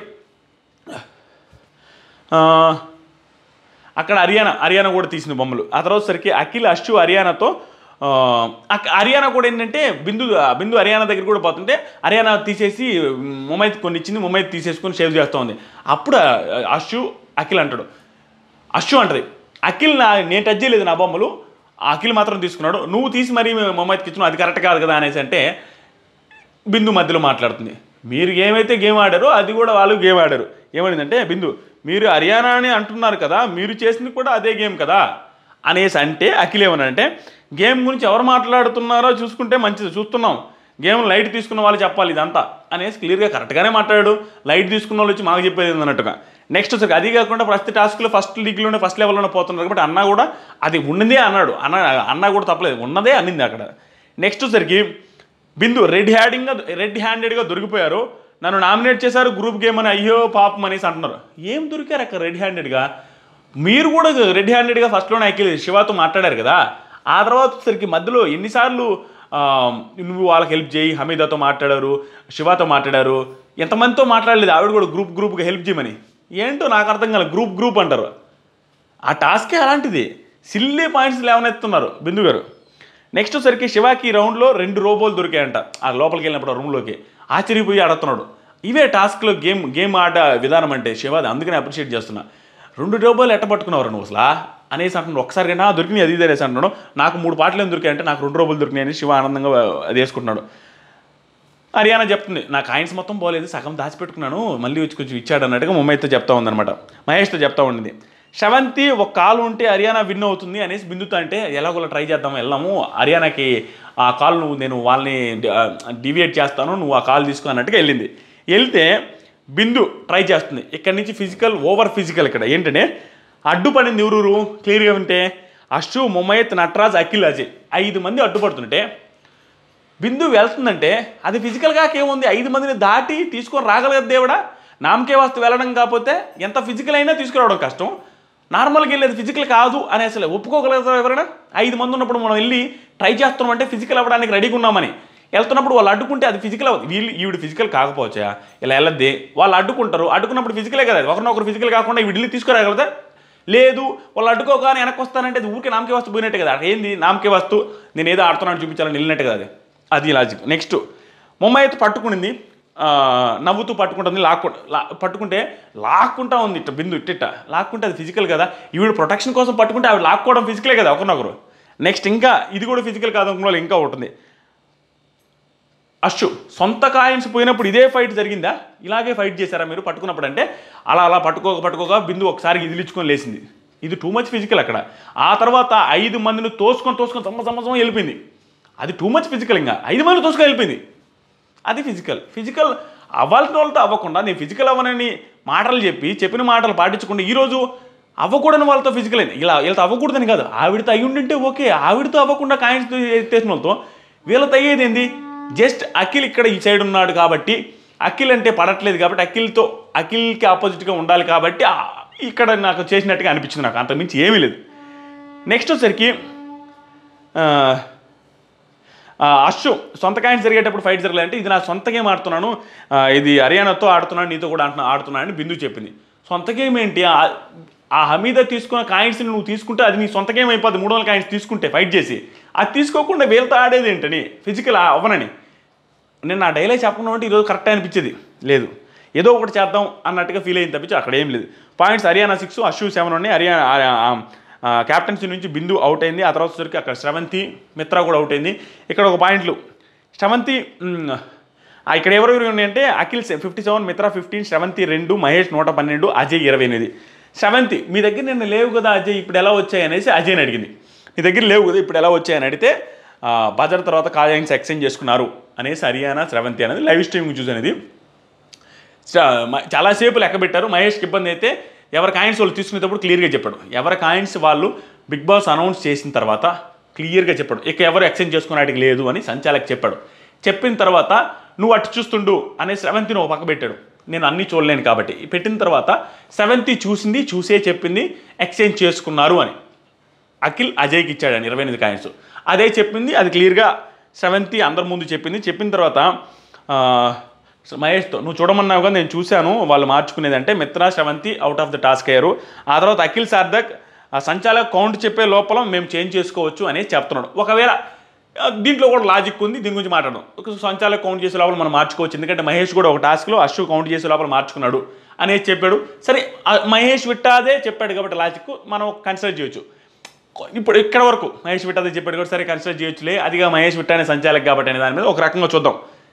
అక్కడ హర్యానా హర్యానా కూడా తీసిన బొమ్మలు ఆ తర్వాత సరికి అఖిల్ అశ్చు హర్యానాతో ఆ, అక్- హర్యానా కూడా ఏంటంటే బిందు బిందు హర్యానా దగ్గర కూడా పోతుంటే హర్యానా తీసేసి ముమైత్ కొన్ని ఇచ్చింది ముమైత్ తీసేసుకొని సేవ్ చేస్తూ ఉంది అప్పుడు ఆ, అశ్చు అఖిల్ అంటాడు అశ్చు అంటది అఖిల్ నా నేను టచ్ చేయలేదు నా బొమ్మలు ఆ అఖిల్ మాత్రం తీసుకున్నాడు నువ్వు తీసి మరీ ముమైత్కి ఇచ్చిన అది కరెక్ట్ కాదు కదా అనేసి అంటే బిందు మధ్యలో మాట్లాడుతుంది మీరు ఏమైతే గేమ్ ఆడారో అది కూడా వాళ్ళు గేమ్ ఆడారు ఏమైందంటే బిందు మీరు హర్యానా అని అంటున్నారు కదా మీరు చేసింది కూడా అదే గేమ్ కదా అనేసి అంటే అఖిల్ ఏమనంటే గేమ్ గురించి ఎవరు మాట్లాడుతున్నారో చూసుకుంటే మంచిది చూస్తున్నాం గేమ్ లైట్ తీసుకున్న వాళ్ళు చెప్పాలి ఇదంతా అనేసి క్లియర్గా కరెక్ట్గానే మాట్లాడాడు లైట్ తీసుకున్న వాళ్ళు వచ్చి మాకు చెప్పేది ఏంది అన్నట్టుగా నెక్స్ట్ వచ్చి అది కాకుండా ప్రతి టాస్క్లో ఫస్ట్ లీగ్లోనే ఫస్ట్ లెవెల్లోనే పోతున్నారు కాబట్టి అన్న కూడా అది ఉన్నదే అన్నాడు అన్న అన్న కూడా తప్పలేదు ఉన్నదే అన్నింది అక్కడ నెక్స్ట్ వచ్చరికి బిందు రెడ్ హ్యాండింగ్గా రెడ్ హ్యాండెడ్గా దొరికిపోయారు నన్ను నామినేట్ చేశారు గ్రూప్ గేమ్ అని అయ్యో పాపం అనేసి అంటున్నారు ఏం దొరికారు అక్కడ రెడ్ హ్యాండెడ్గా మీరు కూడా రెడ్ హ్యాండెడ్గా ఫస్ట్లోనే అఖిల్ శివాతో మాట్లాడారు కదా ఆ తర్వాత వచ్చేసరికి మధ్యలో ఎన్నిసార్లు ఆ, నువ్వు వాళ్ళకి హెల్ప్ చేయి హమీదాతో మాట్లాడారు శివాతో మాట్లాడారు ఎంతమందితో మాట్లాడలేదు ఆవిడ కూడా గ్రూప్ గ్రూప్గా హెల్ప్ చేయమని ఏంటో నాకు అర్థం కాలేదు గ్రూప్ గ్రూప్ అంటారు ఆ టాస్కే అలాంటిది సిల్లీ పాయింట్స్ లేవనెత్తున్నారు బిందు గారు నెక్స్ట్ సరికి శివాకి ఈ రౌండ్లో రెండు రోబోలు దొరికాయంట ఆ లోపలికి వెళ్ళినప్పుడు ఆ రూమ్లోకి ఆశ్చర్యపోయి ఆడుతున్నాడు ఇవే టాస్క్లో గేమ్ గేమ్ ఆట విధానం అంటే శివాది అందుకనే అప్రిషియేట్ చేస్తున్నా రెండు రోబోలు ఎట్ట పట్టుకున్నావు నువ్వు అసలు అనేసి అంటున్నాడు ఒకసారి కంటే దొరికినాయి అది ఇది అనేసి అంటున్నాడు నాకు మూడు పాటలు ఏం దొరికాయి అంటే నాకు రెండు రూపాయలు దొరికినాయని శివ ఆనందంగా అది వేసుకుంటున్నాడు హరియానా చెప్తుంది నా కాయిన్స్ మొత్తం పోలేదు సగం దాచిపెట్టుకున్నాను మళ్ళీ వచ్చి కొంచెం ఇచ్చాడు అన్నట్టుగా ముమ్మైతో చెప్తా ఉందన్నమాట మహేష్తో చెప్తా ఉండింది శవంతి ఒక కాలు ఉంటే హరియానా విన్ అవుతుంది అనేసి బిందుతో అంటే ఎలాగోలా ట్రై చేద్దాం వెళ్దాము హరియానాకి ఆ కాల్ నువ్వు నేను వాళ్ళని డివియేట్ చేస్తాను నువ్వు ఆ కాల్ తీసుకో అన్నట్టుగా వెళ్ళింది వెళ్తే బిందు ట్రై చేస్తుంది ఇక్కడ నుంచి ఫిజికల్ ఓవర్ ఫిజికల్ ఇక్కడ ఏంటంటే అడ్డుపడింది ఎవరూరు క్లియర్గా వింటే అశు ముమ్మయత్ నటరాజ్ అఖిల్ అజయ్ ఐదు మంది అడ్డుపడుతుంటే బిందు వెళ్తుందంటే అది ఫిజికల్గా ఏముంది ఐదు మందిని దాటి తీసుకొని రాగలగదు దేవుడా నామకే వస్తు వెళ్ళడం కాకపోతే ఎంత ఫిజికల్ అయినా తీసుకురావడం కష్టం నార్మల్గా వెళ్ళేది ఫిజికల్ కాదు అని అసలు ఒప్పుకోగలుగుతారు ఎవరైనా ఐదు మంది ఉన్నప్పుడు మనం వెళ్ళి ట్రై చేస్తున్నాం అంటే ఫిజికల్ అవ్వడానికి రెడీగా ఉన్నామని వెళ్తున్నప్పుడు వాళ్ళు అడ్డుకుంటే అది ఫిజికల్ అవ్వదు వీళ్ళు ఈవిడ ఫిజికల్ కాకపోవచ్చా ఇలా వెళ్ళద్ది వాళ్ళు అడ్డుకుంటారు అడ్డుకున్నప్పుడు ఫిజికలే కదా ఒకరినొకరు ఫిజికల్ కాకుండా వీడిని తీసుకురాగలదా లేదు వాళ్ళు అడ్డుకోగానే వెనక్కి వస్తానంటే అది ఊరికే నామకే వస్తు పోయినట్టే కదా ఏంది నామకే వస్తు నేను ఏదో ఆడుతున్నాను చూపించాలని వెళ్ళినట్టు కదా అది అది లాజిక్ నెక్స్ట్ ముంబై అయితే పట్టుకునింది ఆ, నవ్వుతూ పట్టుకుంటుంది లాక్కు లా పట్టుకుంటే లాక్కుంటా ఉంది ఇట్ట బిందు ఇట్టిట్ట లాక్కుంటే అది ఫిజికల్ కదా ఈవిడ ప్రొటెక్షన్ కోసం పట్టుకుంటే ఆవిడ లాక్కోవడం ఫిజికలే కదా ఒకరినొకరు నెక్స్ట్ ఇంకా ఇది కూడా ఫిజికల్ కాదు అనుకున్న వాళ్ళు ఇంకా ఉంటుంది అశ్చు సొంత కాయిన్స్ పోయినప్పుడు ఇదే ఫైట్ జరిగిందా ఇలాగే ఫైట్ చేశారా మీరు పట్టుకున్నప్పుడు అంటే అలా అలా పట్టుకోక పట్టుకోక బిందు ఒకసారి ఇదిలించుకొని లేచింది ఇది టూ మచ్ ఫిజికల్ అక్కడ ఆ తర్వాత ఐదు మందిని తోసుకొని తోసుకొని సమ్మ సమ్మ సమ్మ వెళ్ళిపోయింది అది టూ మచ్ ఫిజికల్ ఇంకా ఐదు మంది తోసుకొని వెళ్ళిపోయింది అది ఫిజికల్ ఫిజికల్ అవ్వాల్సిన వాళ్ళతో అవ్వకుండా నేను ఫిజికల్ అవ్వనని మాటలు చెప్పి చెప్పిన మాటలు పాటించకుండా ఈరోజు అవ్వకూడని వాళ్ళతో ఫిజికల్ అయింది ఇలా వీళ్ళతో అవ్వకూడదని కాదు ఆవిడతో అయ్యి ఉండింటే ఓకే ఆవిడతో అవ్వకుండా కాయిన్స్ ఎత్తేసిన వాళ్ళతో వీళ్ళతో అయ్యేది ఏంది జస్ట్ అఖిల్ ఇక్కడ ఈ సైడ్ ఉన్నాడు కాబట్టి అఖిల్ అంటే పడట్లేదు కాబట్టి అఖిల్తో అఖిల్కి ఆపోజిట్గా ఉండాలి కాబట్టి ఆ- ఇక్కడ నాకు చేసినట్టుగా అనిపించింది నాకు అంతకుమించి ఏమీ లేదు నెక్స్ట్ వచ్చేసరికి ఆ, ఆ, అశ్వు సొంత కాయిన్స్ జరిగేటప్పుడు ఫైట్ జరగలేదంటే ఇది నా సొంత గేమ్ ఆడుతున్నాను ఆ, ఇది హర్యానాతో ఆడుతున్నాను నీతో కూడా అంటున్నా ఆడుతున్నాను అని బిందు చెప్పింది సొంత గేమ్ ఏంటి ఆ- ఆ హమీద తీసుకున్న కాయిన్స్ని నువ్వు తీసుకుంటే అది నీ సొంత గేమ్ అయిపోద్ది మూడు వందల కాయిన్స్ తీసుకుంటే ఫైట్ చేసి అది తీసుకోకుండా వీళ్ళతో ఆడేది ఏంటని ఫిజికల్ అవ్వనని నేను నా డైలాగ్ చెప్పకుండా ఉంటే ఈరోజు కరెక్ట్ అనిపించేది లేదు ఏదో ఒకటి చేద్దాం అన్నట్టుగా ఫీల్ అయింది తప్పించి అక్కడ ఏం లేదు points Ariyana six Ashu seven ఉన్నాయి హర్యానా క్యాప్టెన్సీ నుంచి బిందు అవుట్ అయింది ఆ తర్వాత వచ్చరికి అక్కడ శ్రవంతి మిత్ర కూడా అవుట్ అయింది ఇక్కడ ఒక పాయింట్లు శ్రవంతి మ్, ఆ, ఇక్కడ ఎవరెవరు ఉన్నాయంటే Akhil fifty seven Mitra fifteen Sravanthi రెండు మహేష్ నూట పన్నెండు అజయ్ ఇరవై ఎనిమిది శ్రవంతి మీ దగ్గర నిన్న లేవు కదా అజయ్ ఇప్పుడు ఎలా వచ్చాయి అనేసి అజయ్ని అడిగింది మీ దగ్గర లేవు కదా ఇప్పుడు ఎలా వచ్చాయని అడిగితే ఆ, బజార్ తర్వాత కాయిన్స్ ఎక్స్చేంజ్ చేసుకున్నారు అనేసి హర్యానా శ్రవంతి అనేది లైవ్ స్ట్రీమింగ్ చూసి అనేది చా- మ- చాలాసేపు లెక్క పెట్టారు మహేష్కి ఇబ్బంది అయితే ఎవరి కాయిన్స్ వాళ్ళు తీసుకునేటప్పుడు క్లియర్గా చెప్పాడు ఎవరి కాయిన్స్ వాళ్ళు బిగ్ బాస్ అనౌన్స్ చేసిన తర్వాత క్లియర్గా చెప్పాడు ఇక ఎవరు ఎక్స్చేంజ్ చేసుకునేటికి లేదు అని సంచాలక్ చెప్పాడు చెప్పిన తర్వాత నువ్వు అటు చూస్తుండు అనే సెవెంత్ని ఒక పక్క పెట్టాడు నేను అన్నీ చూడలేను కాబట్టి పెట్టిన తర్వాత సెవెంత్ చూసింది చూసే చెప్పింది ఎక్స్చేంజ్ చేసుకున్నారు అని అఖిల్ అజయ్కి ఇచ్చాడని ఇరవై ఎనిమిది కాయిన్స్ అదే చెప్పింది అది క్లియర్గా సెవెంత్ అందరి ముందు చెప్పింది చెప్పిన తర్వాత ఆ, మహేష్తో నువ్వు చూడమన్నావు కదా నేను చూశాను వాళ్ళు మార్చుకునేది అంటే Mitra Sravanthi out of the task అయ్యారు ఆ తర్వాత అఖిల్ సార్దక్ ఆ సంచాలక్ కౌంట్ చెప్పే లోపల మేము చేంజ్ చేసుకోవచ్చు అనేది చెప్తున్నాడు ఒకవేళ ఆ, దీంట్లో కూడా లాజిక్ ఉంది దీని గురించి మాట్లాడడం ఒక సంచాలక్ కౌంట్ చేసే లోపల మనం మార్చుకోవచ్చు ఎందుకంటే మహేష్ కూడా ఒక టాస్క్లో అశ్వ కౌంట్ చేసే లోపల మార్చుకున్నాడు అనేది చెప్పాడు సరే ఆ మహేష్ విట్టాదే చెప్పాడు కాబట్టి లాజిక్ మనం కన్సిడర్ చేయొచ్చు ఇప్పుడు ఇక్కడ వరకు మహేష్ విట్ట అదే చెప్పాడు కూడా సరే కన్సిడర్ చేయొచ్చులే అదిగా మహేష్ విట్ట అనే సంచాలక్ కాబట్టి అనే దాని మీద ఒక రకంగా చూద్దాం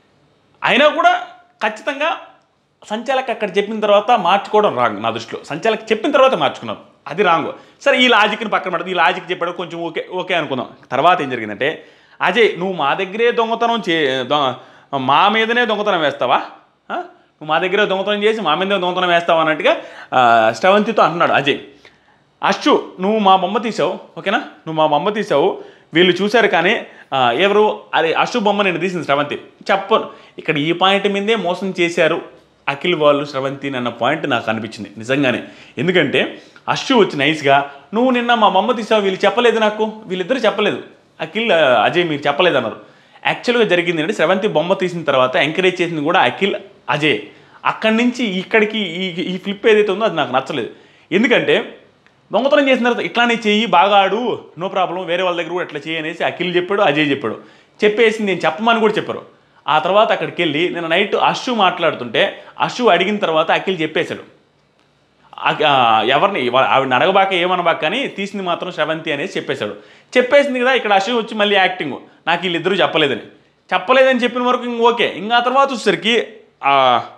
అయినా కూడా ఖచ్చితంగా సంచాలక్ అక్కడ చెప్పిన తర్వాత మార్చుకోవడం రాంగ్ నా దృష్టిలో సంచాలక్ చెప్పిన తర్వాత మార్చుకున్నారు అది రాంగ్ సరే ఈ లాజిక్ని పక్కన పడదు ఈ లాజిక్ చెప్పాడు కొంచెం ఓకే ఓకే అనుకుందాం తర్వాత ఏం జరిగిందంటే అజయ్ నువ్వు మా దగ్గరే దొంగతనం చే దొ- మా మీదనే దొంగతనం వేస్తావా ఆ? నువ్వు మా దగ్గరే దొంగతనం చేసి మా మీదనే దొంగతనం వేస్తావా అన్నట్టుగా ఆ, శ్రవంతితో అంటున్నాడు అజయ్ అశ్చు నువ్వు మా బొమ్మ తీసావు ఓకేనా నువ్వు మా బొమ్మ తీసావు వీళ్ళు చూశారు కానీ ఆ, ఎవరు అరే అశ్చు బొమ్మ నేను తీసింది శ్రవంతి చెప్పను ఇక్కడ ఈ పాయింట్ మీదే మోసం చేశారు అఖిల్ వాళ్ళు శ్రవంతి అన్న పాయింట్ నాకు అనిపించింది నిజంగానే ఎందుకంటే అశ్చు వచ్చి నైస్గా నువ్వు నిన్న మా బొమ్మ తీసావు వీళ్ళు చెప్పలేదు నాకు వీళ్ళిద్దరు చెప్పలేదు అఖిల్ ఆ, అజయ్ మీరు చెప్పలేదు అన్నారు యాక్చువల్గా జరిగింది అంటే శ్రవంతి బొమ్మ తీసిన తర్వాత ఎంకరేజ్ చేసింది కూడా అఖిల్ అజయ్ అక్కడి నుంచి ఇక్కడికి ఈ ఈ ఫ్లిప్ ఏదైతే ఉందో అది నాకు నచ్చలేదు ఎందుకంటే దొంగతనం చేసిన తర్వాత ఇట్లానే చెయ్యి బాగా ఆడు నో ప్రాబ్లం వేరే వాళ్ళ దగ్గర కూడా ఇట్లా చేయి అనేసి అఖిల్ చెప్పాడు అజయ్ చెప్పాడు చెప్పేసి నేను చెప్పమని కూడా చెప్పారు ఆ తర్వాత అక్కడికి వెళ్ళి నేను నైట్ అశ్వు మాట్లాడుతుంటే అశ్వు అడిగిన తర్వాత అఖిల్ చెప్పేశాడు ఆ- ఆ, ఎవరిని వా- ఆవిడని అడగబాక ఏమనబాక కానీ తీసింది మాత్రం శ్రవంతి అనేసి చెప్పేశాడు చెప్పేసింది కదా ఇక్కడ అశ్విన్ వచ్చి మళ్ళీ యాక్టింగ్ నాకు వీళ్ళిద్దరూ చెప్పలేదని చెప్పలేదని చెప్పిన వరకు ఇంక ఓకే ఇంకా తర్వాత వచ్చేసరికి ఆ,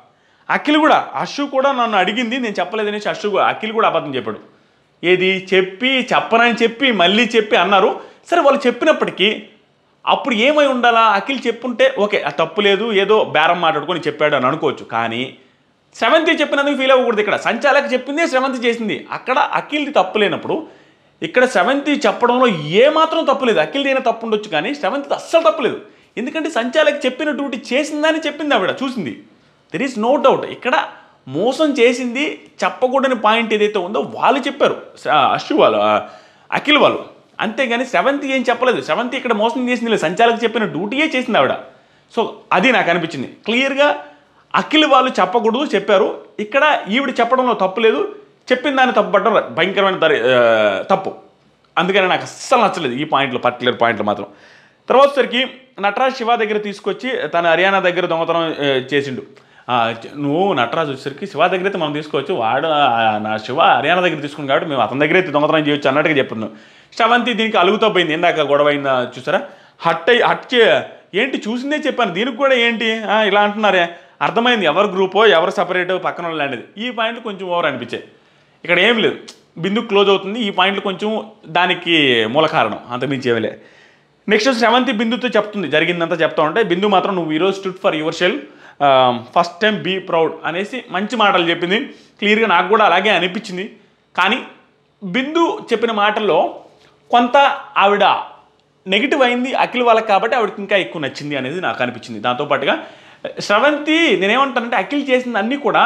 అఖిల్ కూడా అశ్వు కూడా నన్ను అడిగింది నేను చెప్పలేదనేసి అశ్వు కూడా- అఖిల్ కూడా అబద్ధం చెప్పాడు ఏది చెప్పి చెప్పనని చెప్పి మళ్ళీ చెప్పి అన్నారు సరే వాళ్ళు చెప్పినప్పటికీ అప్పుడు ఏమై ఉండాలా అఖిల్ చెప్పుంటే ఓకే ఆ తప్పు లేదు ఏదో బేరం మాట్లాడుకొని చెప్పాడు అని అనుకోవచ్చు కానీ శ్రవంతి చెప్పినందుకు ఫీల్ అవ్వకూడదు ఇక్కడ సంచాలక చెప్పిందే శ్రవంతి చేసింది అక్కడ అఖిల్ది తప్పు లేనప్పుడు ఇక్కడ శ్రవంతి చెప్పడంలో ఏమాత్రం తప్పు లేదు అఖిల్ది అయినా తప్పు ఉండొచ్చు కానీ శ్రవంతిది అస్సలు తప్పు లేదు ఎందుకంటే సంచాలక చెప్పిన డ్యూటీ చేసిందని చెప్పింది ఆవిడ చూసింది దెర్ ఈస్ నో డౌట్ ఇక్కడ మోసం చేసింది చెప్పకూడని పాయింట్ ఏదైతే ఉందో వాళ్ళు చెప్పారు స- అశ్వు వాళ్ళు ఆ, అఖిల్ వాళ్ళు అంతేగాని సెవెంత్ ఏం చెప్పలేదు సెవెంత్ ఇక్కడ మోసం చేసింది లేదు సంచాలక చెప్పిన డ్యూటీయే చేసింది ఆవిడ సో అది నాకు అనిపించింది క్లియర్గా అఖిల్ వాళ్ళు చెప్పకూడదు చెప్పారు ఇక్కడ ఈవిడ చెప్పడంలో తప్పు లేదు చెప్పిన దాన్ని తప్పుపడడం భయంకరమైన దరి- ఆ, తప్పు అందుకని నాకు అస్సలు నచ్చలేదు ఈ పాయింట్లు పర్టికులర్ పాయింట్లు మాత్రం తర్వాత సరికి నటరాజ్ శివ దగ్గర తీసుకొచ్చి తన హర్యానా దగ్గర దొంగతనం ఆ, చేసిండు ఆ, చ- నువ్వు నటరాజు వచ్చేసరికి శివ దగ్గర అయితే మనం తీసుకోవచ్చు వాడు ఆ, నా శివ హర్యానా దగ్గర తీసుకుని కాబట్టి మేము అతని దగ్గర అయితే దొంగతనం చేయొచ్చు అన్నట్టుగా చెప్తున్నాం శ్రవంతి దీనికి అలుగుతో పోయింది ఇందాక గొడవ అయిందా చూసారా హట్ అయ్యి హట్ చే ఏంటి చూసిందే చెప్పాను దీనికి కూడా ఏంటి ఆ, ఇలా అంటున్నారే అర్థమైంది ఎవరు గ్రూపో ఎవరు సపరేట్ పక్కన వాళ్ళు అనేది ఈ పాయింట్లు కొంచెం ఓవర్ అనిపించాయి ఇక్కడ ఏం లేదు బిందు క్లోజ్ అవుతుంది ఈ పాయింట్లు కొంచెం దానికి మూల కారణం అంతకుమించి ఏమీ లేదు నెక్స్ట్ శ్రవంతి బిందుతో చెప్తుంది జరిగిందంతా చెప్తా ఉంటే బిందు మాత్రం నువ్వు ఈరోజు stood for yourself first time be proud అనేసి మంచి మాటలు చెప్పింది క్లియర్గా నాకు కూడా అలాగే అనిపించింది కానీ బిందు చెప్పిన మాటల్లో కొంత ఆవిడ నెగిటివ్ అయింది అఖిల్ వాళ్ళకి కాబట్టి ఆవిడకి ఇంకా ఎక్కువ నచ్చింది అనేది నాకు అనిపించింది దాంతోపాటుగా శ్రవంతి నేనేమంటానంటే అఖిల్ చేసిన అన్నీ కూడా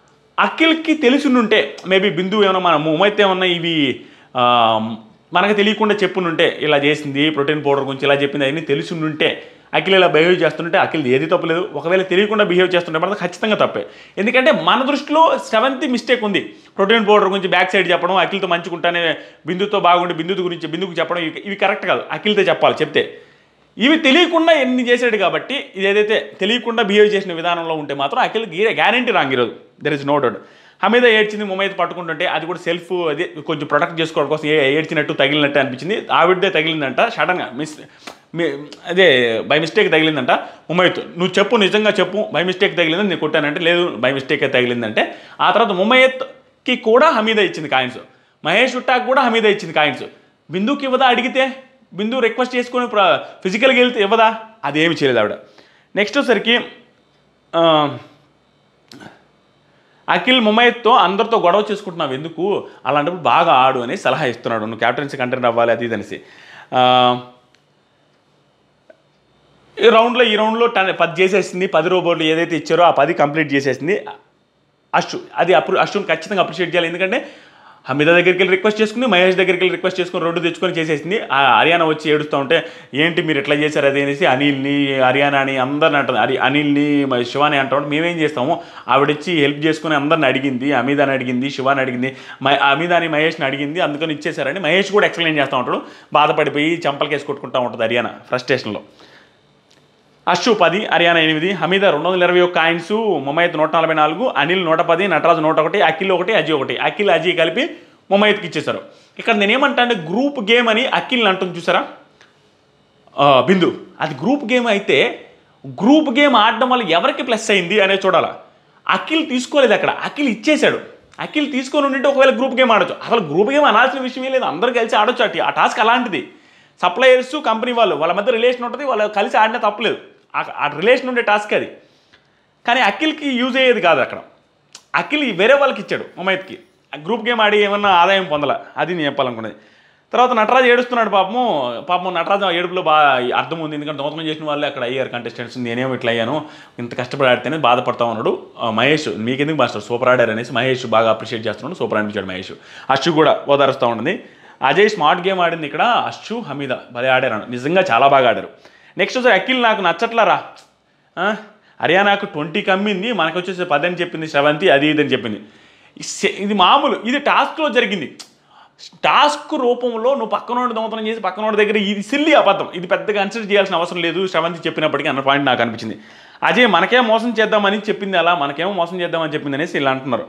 అఖిల్కి తెలిసినుంటే మేబీ బిందు ఏమైనా మన మూమైతే ఏమన్నా ఇవి ఆ, మనకు తెలియకుండా చెప్పునుంటే ఇలా చేసింది ప్రోటీన్ పౌడర్ గురించి ఇలా చెప్పింది అవన్నీ తెలిసినుంటే అఖిల్ ఇలా బిహేవ్ చేస్తుంటే అఖిల్ ఏది తప్పలేదు ఒకవేళ తెలియకుండా బిహేవ్ చేస్తుంటే మాత్రం ఖచ్చితంగా తప్పే ఎందుకంటే మన దృష్టిలో సెవెంత్ మిస్టేక్ ఉంది ప్రోటీన్ పౌడర్ గురించి బ్యాక్ సైడ్ చెప్పడం అఖిల్తో మంచుకుంటానే బిందుతో బాగుండి బిందు గురించి బిందుకు చెప్పడం ఇవి- ఇవి కరెక్ట్ కాదు అఖిల్తో చెప్పాలి చెప్తే ఇవి తెలియకుండా ఎన్ని చేశాడు కాబట్టి ఇది ఏదైతే తెలియకుండా బిహేవ్ చేసిన విధానంలో ఉంటే మాత్రం అఖిల్ గ్యారంటీ రాంగ్ ఈరోజు there is no doubt Hamida ఏడ్చింది ముమైత్ పట్టుకుంటుంటే అది కూడా సెల్ఫ్ అది కొంచెం ప్రొటెక్ట్ చేసుకోవడం కోసం ఏ ఏడ్చినట్టు తగిలినట్టు అనిపించింది ఆవిడదే తగిలిందంట సడన్గా మిస్ మీ- అదే బై మిస్టేక్ తగిలిందంట ముమైత్ నువ్వు చెప్పు నిజంగా చెప్పు బై మిస్టేక్ తగిలిందని నేను కొట్టానంటే లేదు బై మిస్టేకే తగిలిందంటే ఆ తర్వాత ముమైత్కి కూడా హమీద ఇచ్చింది కాయిన్స్ మహేష్ ఉట్టాకి కూడా హమీద ఇచ్చింది కాయిన్స్ బిందుకి ఇవ్వదా అడిగితే బిందు రిక్వెస్ట్ చేసుకొని ఫిజికల్గా వెళ్తే ఇవ్వదా అదేమి చేయలేదు ఆవిడ నెక్స్ట్ వచ్చరికి ఆ, అఖిల్ ముమైత్తో అందరితో గొడవ చేసుకుంటున్నావు ఎందుకు అలాంటప్పుడు బాగా ఆడు అని సలహా ఇస్తున్నాడు నువ్వు క్యాప్టెన్సీ కంటెంట్ అవ్వాలి అది ఇది అనేసి ఆ, ఈ రౌండ్లో ఈ రౌండ్లో టెన్ పది చేసేసింది పది రోబోట్లు ఏదైతే ఇచ్చారో ఆ పది కంప్లీట్ చేసేసింది అశ్వు అది అప్రూ అశ్వుని ఖచ్చితంగా అప్రిషియేట్ చేయాలి ఎందుకంటే హమీద దగ్గరికి వెళ్ళి రిక్వెస్ట్ చేసుకుంది మహేష్ దగ్గరికి వెళ్ళి రిక్వెస్ట్ చేసుకుని రెండు తెచ్చుకొని చేసేసింది ఆ హర్యానా వచ్చి ఏడుస్తూ ఉంటే ఏంటి మీరు ఎట్లా చేశారు అది అనేసి అనిల్ని హర్యానాని అందరిని అంటుంది హరి అనిల్ని మ- శివాని అంటా ఉంటే మేమేం చేస్తాము ఆవిడొచ్చి హెల్ప్ చేసుకుని అందరిని అడిగింది అమీదాని అడిగింది శివాని అడిగింది మ అమీదాని మహేష్ని అడిగింది అందుకని ఇచ్చేసారని మహేష్ కూడా ఎక్స్ప్లెయిన్ చేస్తూ ఉంటాడు బాధపడిపోయి చంపలకేసి కొట్టుకుంటూ ఉంటుంది హర్యానా ఫ్రస్ట్రేషన్లో అశ్వు పది హర్యానా ఎనిమిది హమీద రెండు వందల ఇరవై ఒక్క కాయిన్స్ ముమైత్ నూట నలభై నాలుగు అనిల్ నూట పది నటరాజు నూట ఒకటి అఖిల్ ఒకటి అజయ్ ఒకటి అఖిల్ అజయ్ కలిపి ముమైత్కి ఇచ్చేశారు ఇక్కడ నేనేమంటా అంటే గ్రూప్ గేమ్ అని అఖిల్ అంటుంది చూసారా ఆ, బిందు అది గ్రూప్ గేమ్ అయితే గ్రూప్ గేమ్ ఆడడం వల్ల ఎవరికి ప్లస్ అయింది అనేది చూడాలా అఖిల్ తీసుకోలేదు అక్కడ అఖిల్ ఇచ్చేశాడు అఖిల్ తీసుకొని ఉండింటే ఒకవేళ గ్రూప్ గేమ్ ఆడొచ్చు అసలు గ్రూప్ గేమ్ అనాల్సిన విషయమే లేదు అందరూ కలిసి ఆడొచ్చు అటు ఆ టాస్క్ అలాంటిది సప్లయర్స్ కంపెనీ వాళ్ళు వాళ్ళ మధ్య రిలేషన్ ఉంటుంది వాళ్ళు కలిసి ఆడినా తప్పలేదు ఆ- ఆ రిలేషన్ ఉండే టాస్క్ అది కానీ అఖిల్కి యూజ్ అయ్యేది కాదు అక్కడ అఖిల్ వేరే వాళ్ళకి ఇచ్చాడు ముమైత్కి ఆ గ్రూప్ గేమ్ ఆడి ఏమన్నా ఆదాయం పొందల అది నేను చెప్పాలనుకున్నది తర్వాత నటరాజు ఏడుస్తున్నాడు పాపము పాపం నటరాజు ఆ ఏడుపులో బాగా అర్థం ఉంది ఎందుకంటే దొంగతనం చేసిన వాళ్ళే అక్కడ అయ్యారు కంటెస్టెంట్స్ నేనేమో ఇట్లా అయ్యాను ఇంత కష్టపడి ఆడితేనే బాధపడతా ఉన్నాడు ఆ, మహేష్ మీకెందుకు మాస్టర్ సూపర్ ఆడారు అనేసి మహేష్ బాగా అప్రిషియేట్ చేస్తున్నాడు సూపర్ అనిపించాడు మహేష్ అశ్వు కూడా ఓదారుస్తూ ఉంటుంది అజయ్ స్మార్ట్ గేమ్ ఆడింది ఇక్కడ అశ్వు హమీద భలే ఆడారు నిజంగా చాలా బాగా ఆడారు నెక్స్ట్ వచ్చి అఖిల్ నాకు నచ్చట్లరా ఆ, హర్యానాకు ట్వంటీ కమ్మింది మనకు వచ్చేసి పది అని చెప్పింది శ్రవంతి అది ఇది అని చెప్పింది ఈ సె- ఇది మామూలు ఇది టాస్క్లో జరిగింది టాస్క్ రూపంలో నువ్వు పక్కనోడి దొంగతనం చేసి పక్కనోడి దగ్గర ఇది సిల్లి అబద్ధం ఇది పెద్దగా కన్సిడర్ చేయాల్సిన అవసరం లేదు శ్రవంతి చెప్పినప్పటికీ అన్న పాయింట్ నాకు అనిపించింది అజయ్ మనకేం మోసం చేద్దామని చెప్పింది అలా మనకేమో మోసం చేద్దామని చెప్పింది అనేసి ఇలా అంటున్నారు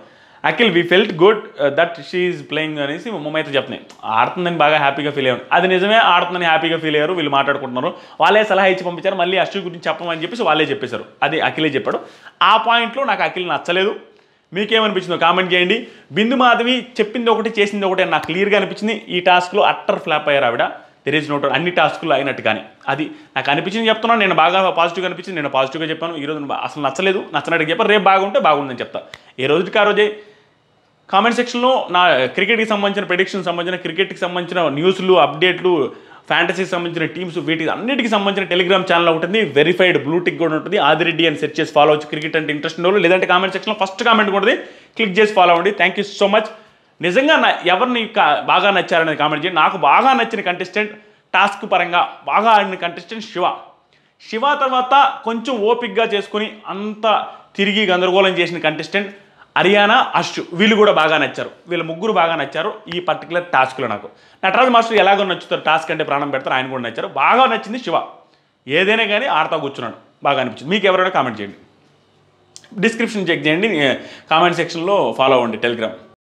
Akhil we felt good that she's playing అనేసి మమ్మీ అయితే చెప్తున్నాయి ఆడుతుందని బాగా హ్యాపీగా ఫీల్ అయ్యాను అది నిజమే ఆడుతుందని హ్యాపీగా ఫీల్ అయ్యారు వీళ్ళు మాట్లాడుకుంటున్నారు వాళ్ళే సలహా ఇచ్చి పంపించారు మళ్ళీ అశ్వి గురించి చెప్పమని చెప్పేసి వాళ్ళే చెప్పేశారు అది అఖిలే చెప్పాడు ఆ పాయింట్లో నాకు అఖిల్ నచ్చలేదు మీకేమనిపించిందో కామెంట్ చేయండి బిందు మాధవి చెప్పింది ఒకటి చేసింది ఒకటి అని నాకు క్లియర్గా అనిపించింది ఈ టాస్క్లో అట్టర్ ఫ్లాప్ అయ్యారు ఆవిడ దెర్ ఈజ్ నోట్ అన్ని టాస్కులు అయినట్టు కానీ అది నాకు అనిపించింది చెప్తున్నాను నేను బాగా పాజిటివ్గా అనిపించింది నేను పాజిటివ్గా చెప్పాను ఈ రోజు అసలు నచ్చలేదు నచ్చినట్టు చెప్పాను రేపు బాగుంటే బాగుందని చెప్తా ఏ రోజుకి ఆ రోజే కామెంట్ సెక్షన్లో నా క్రికెట్కి సంబంధించిన ప్రెడిక్షన్ సంబంధించిన క్రికెట్కి సంబంధించిన న్యూస్లు అప్డేట్లు ఫ్యాంటసీకి సంబంధించిన టీమ్స్ వీటికి అన్నిటికి సంబంధించిన టెలిగ్రామ్ ఛానల్ ఉంటుంది వెరిఫైడ్ బ్లూటిక్ కూడా ఉంటుంది ఆదిరెడ్డి అని సెర్చ్ చేసి ఫాలో అవచ్చు క్రికెట్ అంటే ఇంట్రెస్ట్ ఉన్న వాళ్ళు లేదంటే కామెంట్ సెక్షన్లో ఫస్ట్ కామెంట్ కూడా ఉంటుంది క్లిక్ చేసి ఫాలో అవ్వండి థ్యాంక్ యూ సో మచ్ నిజంగా నా ఎవరిని కా- బాగా నచ్చారనేది కామెంట్ చేయండి నాకు బాగా నచ్చిన కంటెస్టెంట్ టాస్క్ పరంగా బాగా ఆడిన కంటెస్టెంట్ శివ శివ తర్వాత కొంచెం ఓపిక్గా చేసుకుని అంత తిరిగి గందరగోళం చేసిన కంటెస్టెంట్ హరియానా అషు వీళ్ళు కూడా బాగా నచ్చారు వీళ్ళ ముగ్గురు బాగా నచ్చారు ఈ పర్టికులర్ టాస్క్లో నాకు నటరాజ్ మాస్టర్ ఎలాగో నచ్చుతారు టాస్క్ అంటే ప్రాణం పెడతారు ఆయన కూడా నచ్చారు బాగా నచ్చింది శివ ఏదైనా కానీ ఆడతా కూర్చున్నాడు బాగా అనిపించింది మీకు ఎవరైనా కామెంట్ చేయండి డిస్క్రిప్షన్ చెక్ చేయండి కామెంట్ సెక్షన్లో ఫాలో అవ్వండి టెలిగ్రామ్